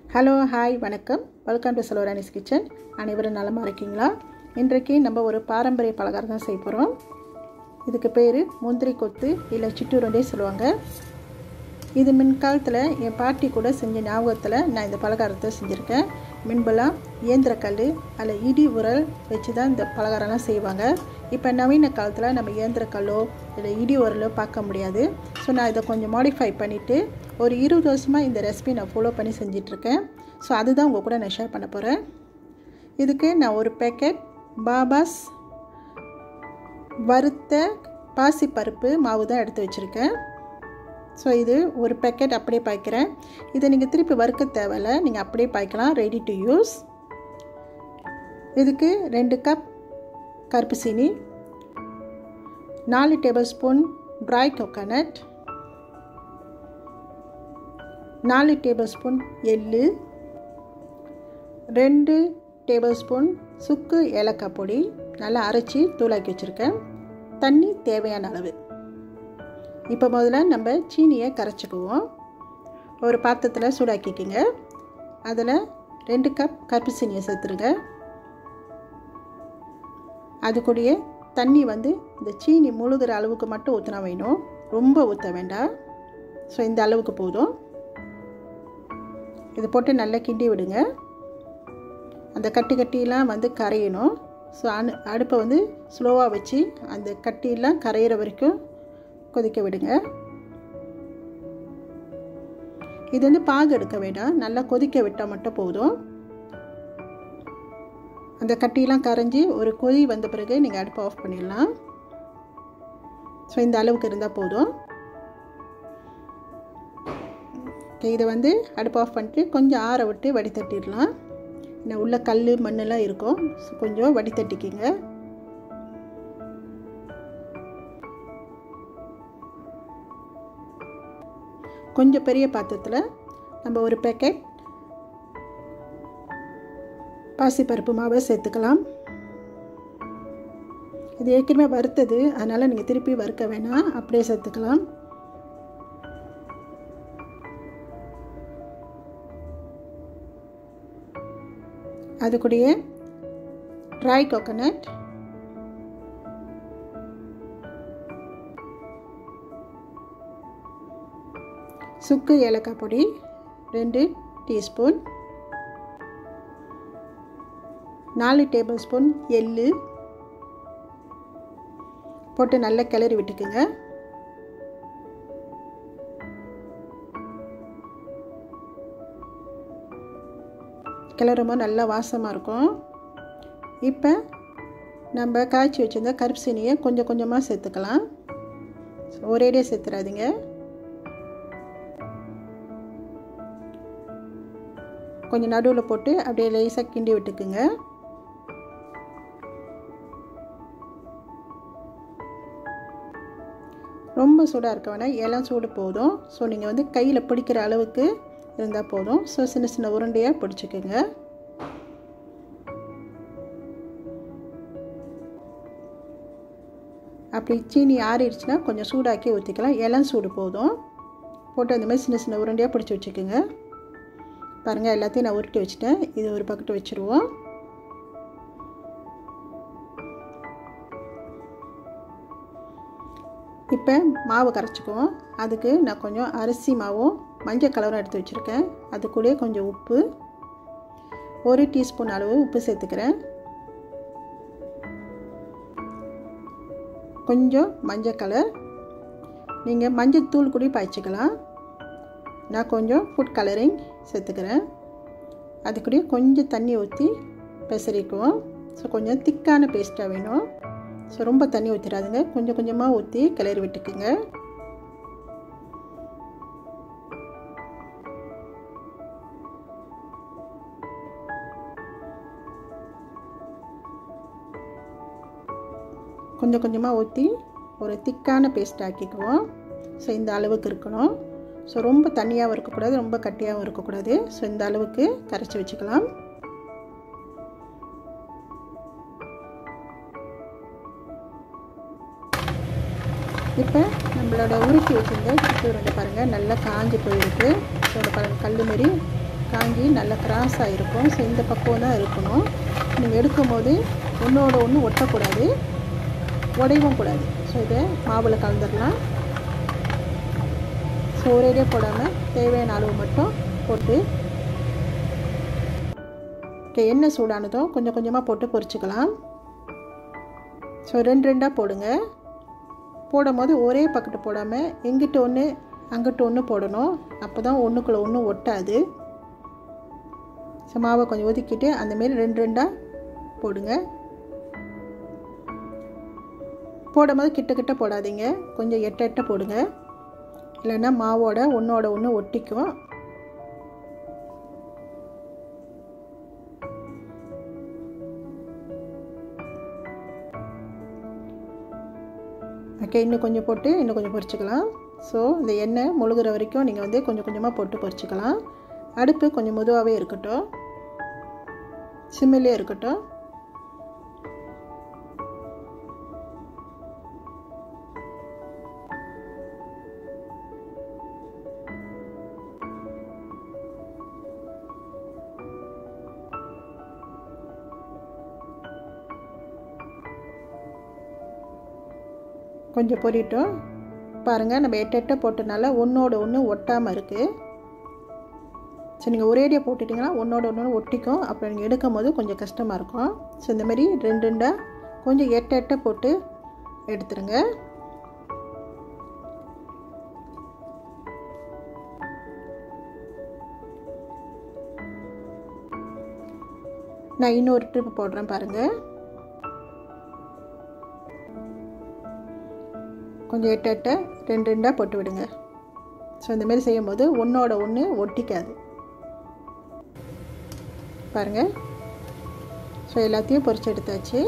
hello hi வணக்கம் welcome to செலோரானிஸ் kitchen அனைவரும் நலமாக இருக்கீங்களா இன்றைக்கு நம்ம ஒரு பாரம்பரிய பலகாரம் தான் செய்ய போகிறோம் இதுக்கு பேர் முந்திரி கொத்து இல்லை சிட்டுருண்டே சொல்லுவாங்க இது மின்காலத்தில் என் பாட்டி கூட செஞ்ச ஞாபகத்தில் நான் இந்த பலகாரத்தை செஞ்சுருக்கேன் மின்பெல்லாம் இயந்திரக்கல் அதில் இடி உரல் வச்சு தான் இந்த பலகாரம்லாம் செய்வாங்க இப்போ நவீன காலத்தில் நம்ம இயந்திரக்கல்லோ இல்லை இடி உரலோ பார்க்க முடியாது ஸோ நான் இதை கொஞ்சம் மாடிஃபை பண்ணிவிட்டு ஒரு இருபது வருஷமாக இந்த ரெசிபி நான் ஃபாலோ பண்ணி செஞ்சிட்ருக்கேன் ஸோ அதுதான் உங்கள் கூட நான் ஷேர் பண்ண போகிறேன் இதுக்கு நான் ஒரு பேக்கெட் பாபாஸ் வறுத்த பாசிப்பருப்பு மாவு தான் எடுத்து வச்சுருக்கேன் ஸோ இது ஒரு பேக்கெட் அப்படியே பாய்க்கிறேன் இதை நீங்கள் திருப்பி வறுக்க தேவையில்ல நீங்கள் அப்படியே பாய்க்கலாம் ரெடி டு யூஸ் இதுக்கு ரெண்டு கப் கருப்பு சீனி நாலு டேபிள் ஸ்பூன் ட்ரை கோகனட் நாலு டேபிள் ஸ்பூன் எள்ளு ரெண்டு டேபிள் ஸ்பூன் சுக்கு ஏலக்காய் பொடி நல்லா அரைச்சி தூளாக்கி வச்சுருக்கேன் தண்ணி தேவையான அளவு இப்போ முதல்ல நம்ம சீனியை கரைச்சிக்குவோம் ஒரு பாத்திரத்தில் சூடாக்கிக்கிங்க அதில் ரெண்டு கப் கருப்பு சீனியை சேர்த்துருங்க அது கூடயே தண்ணி வந்து இந்த சீனி முழுகிற அளவுக்கு மட்டும் ஊற்றினா வேணும் ரொம்ப ஊற்ற வேண்டாம் ஸோ இந்த அளவுக்கு போதும் இது போட்டு நல்லா கிண்டி விடுங்க அந்த கட்டி கட்டிலாம் வந்து கரையணும் ஸோ அனு அடுப்பை வந்து ஸ்லோவாக வச்சு அந்த கட்டிலாம் கரையிற வரைக்கும் கொதிக்க விடுங்க இது வந்து பாகு எடுக்க வேண்டாம் நல்லா கொதிக்க விட்டால் மட்டும் போதும் அந்த கட்டிலாம் கரைஞ்சி ஒரு கொதி வந்த பிறகு நீங்கள் அடுப்பை ஆஃப் பண்ணிடலாம் ஸோ இந்த அளவுக்கு இருந்தால் போதும் இதை வந்து அடுப்பு ஆஃப் பண்ணிட்டு கொஞ்சம் ஆற விட்டு வடித்தட்டிடலாம் இன்னும் உள்ள கல் மண்ணெல்லாம் இருக்கும் ஸோ கொஞ்சம் வடித்தட்டிக்கிங்க கொஞ்சம் பெரிய பாத்திரத்தில் நம்ம ஒரு பேக்கெட் பாசிப்பருப்பு மாவை சேர்த்துக்கலாம் இது ஏற்கனவே வறுத்தது அதனால் நீங்கள் திருப்பி வறுக்க வேணாம் அப்படியே சேர்த்துக்கலாம் அது கூடயே ட்ரை கோகனட் சுக்கு ஏலக்காய் பொடி ரெண்டு டீஸ்பூன் நாலு டேபிள் ஸ்பூன் எள்ளு போட்டு நல்லா கிளறி விட்டுக்குங்க கிளறும்போது நல்லா வாசமாக இருக்கும் இப்போ நம்ம காய்ச்சி வச்சுருந்த கருப்பு சீனியை கொஞ்சம் கொஞ்சமாக சேர்த்துக்கலாம் ஒரேடியாக சேர்த்துறாதீங்க கொஞ்சம் நடுவில் போட்டு அப்படியே லேசாக கிண்டி விட்டுக்குங்க ரொம்ப சூடாக இருக்க வேணாம் இளம் சூடு போதும் ஸோ நீங்கள் வந்து கையில் பிடிக்கிற அளவுக்கு இருந்தால் போதும் ஸோ சின்ன சின்ன உருண்டையாக பிடிச்சிக்கோங்க அப்படி சீனி ஆறிடுச்சுன்னா கொஞ்சம் சூடாக்கி ஊற்றிக்கலாம் இளம் சூடு போதும் போட்டு அந்த மாதிரி சின்ன சின்ன உருண்டையாக பிடிச்சி வச்சுக்கோங்க பாருங்கள் எல்லாத்தையும் நான் உருட்டி வச்சுட்டேன் இது ஒரு பக்கெட்டு வச்சுருவோம் இப்போ மாவு கரைச்சிக்குவோம் அதுக்கு நான் கொஞ்சம் அரிசி மாவும் மஞ்சள் கலரும் எடுத்து வச்சுருக்கேன் அது கூட கொஞ்சம் உப்பு ஒரு டீஸ்பூன் அளவு உப்பு சேர்த்துக்கிறேன் கொஞ்சம் மஞ்சள் கலர் நீங்கள் மஞ்சள் தூள் கூட பாய்ச்சிக்கலாம் நான் கொஞ்சம் ஃபுட் கலரிங் சேர்த்துக்கிறேன் அது கூட கொஞ்சம் தண்ணி ஊற்றி பெசரிக்குவோம் ஸோ கொஞ்சம் திக்கான பேஸ்ட்டாக வேணும் ஸோ ரொம்ப தண்ணி ஊற்றிடாதுங்க கொஞ்சம் கொஞ்சமாக ஊற்றி கிளறி விட்டுக்குங்க கொஞ்சம் கொஞ்சமாக ஊற்றி ஒரு திக்கான பேஸ்ட் ஆக்கிக்குவோம் ஸோ இந்த அளவுக்கு இருக்கணும் ஸோ ரொம்ப தண்ணியாகவும் இருக்கக்கூடாது ரொம்ப கட்டியாகவும் இருக்கக்கூடாது ஸோ இந்த அளவுக்கு கரைச்சி வச்சுக்கலாம் இப்போ நம்மளோட உருட்டி வச்சுருந்த சிட்டு உருண்டை பாருங்கள் நல்லா காஞ்சி போயிருக்கு ஸோ பாருங்கள் கல் மாரி காஞ்சி நல்லா கிராஸாக இருக்கும் ஸோ இந்த பக்கம் தான் இருக்கணும் நீங்கள் எடுக்கும் போது ஒன்றோட ஒன்று ஒட்டக்கூடாது உடையவும் கூடாது ஸோ இதை மாவில் கலந்துடலாம் ஸோ ஒரேடியே போடாமல் தேவையான அளவு மட்டும் போட்டு ஓகே எண்ணெய் சூடானதும் கொஞ்சம் கொஞ்சமாக போட்டு பொரிச்சுக்கலாம் ஸோ ரெண்டு ரெண்டாக போடுங்க போடும் போது ஒரே பக்கெட்டு போடாமல் எங்கிட்ட ஒன்று அங்கிட்ட ஒன்று போடணும் அப்போ தான் ஒன்றுக்குள்ளே ஒன்றும் ஒட்டாது ஸோ மாவை கொஞ்சம் ஒதுக்கிட்டு அந்தமாரி ரெண்டு ரெண்டாக போடுங்க போடும்போது கிட்ட கிட்ட போடாதீங்க கொஞ்சம் எட்ட எட்ட போடுங்க இல்லைன்னா மாவோட ஒன்றோட ஒன்று ஒட்டிக்கும் ஓகே இன்னும் கொஞ்சம் போட்டு இன்னும் கொஞ்சம் பொரிச்சுக்கலாம் ஸோ இந்த எண்ணெய் முழுகிற வரைக்கும் நீங்கள் வந்து கொஞ்சம் கொஞ்சமாக போட்டு பொரிச்சுக்கலாம் அடுப்பு கொஞ்சம் மெதுவாகவே இருக்கட்டும் சிம்மிலே இருக்கட்டும் கொஞ்சம் பொரியட்டும் பாருங்கள் நம்ம எட்டு எட்டை போட்டனால ஒன்றோட ஒன்று ஒட்டாமல் இருக்குது ஸோ நீங்கள் ஒரேடியாக போட்டுட்டிங்கன்னா ஒன்றோட ஒன்று ஒட்டிக்கும் அப்புறம் நீங்கள் எடுக்கும் போது கொஞ்சம் கஷ்டமாக இருக்கும் ஸோ இந்த மாதிரி ரெண்டு ரெண்டாக கொஞ்சம் எட்ட எட்ட போட்டு எடுத்துருங்க நான் இன்னொரு ட்ரிப் போடுறேன் பாருங்கள் கொஞ்சம் எட்ட எட்ட ரெண்டு ரெண்டாக போட்டு விடுங்க ஸோ இந்தமாரி செய்யும்போது ஒன்றோட ஒன்று ஒட்டிக்காது பாருங்கள் ஸோ எல்லாத்தையும் பொரிச்சு எடுத்தாச்சு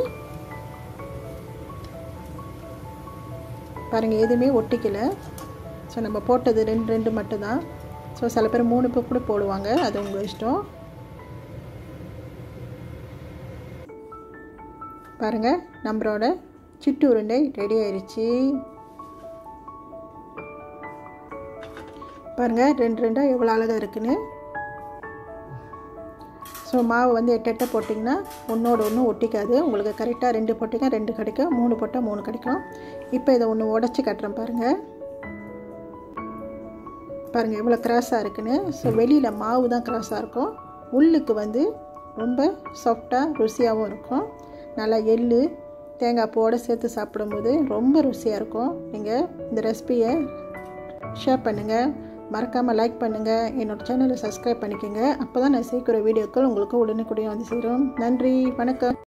பாருங்கள் எதுவுமே ஒட்டிக்கலை ஸோ நம்ம போட்டது ரெண்டு ரெண்டு மட்டும்தான் ஸோ சில பேர் மூணு பேர் கூட போடுவாங்க அது உங்கள் இஷ்டம் பாருங்கள் நம்மளோட சிட்டு உருண்டை ரெடி ஆயிடுச்சு பாருங்கள் ரெண்டு ரெண்டாக எவ்வளோ அழகாக இருக்குன்னு ஸோ மாவு வந்து எட்டு எட்டை போட்டிங்கன்னா ஒன்றோட ஒன்று ஒட்டிக்காது உங்களுக்கு கரெக்டாக ரெண்டு போட்டிங்கன்னா ரெண்டு கிடைக்கும் மூணு போட்டால் மூணு கிடைக்கும் இப்போ இதை ஒன்று உடச்சி கட்டுறேன் பாருங்கள் பாருங்கள் எவ்வளோ கிராஸாக இருக்குன்னு ஸோ வெளியில் மாவு தான் கிராஸாக இருக்கும் உள்ளுக்கு வந்து ரொம்ப சாஃப்டாக ருசியாகவும் இருக்கும் நல்லா எள் தேங்காய் பூவோட சேர்த்து சாப்பிடும்போது ரொம்ப ருசியாக இருக்கும் நீங்கள் இந்த ரெசிபியை ஷேர் பண்ணுங்கள் மறக்காமல் லைக் பண்ணுங்கள் என்னோடய சேனலை சப்ஸ்கிரைப் பண்ணிக்கோங்க அப்போ தான் நான் சேர்க்குற வீடியோக்கள் உங்களுக்கு உடனுக்குடைய வந்து சேரும் நன்றி வணக்கம்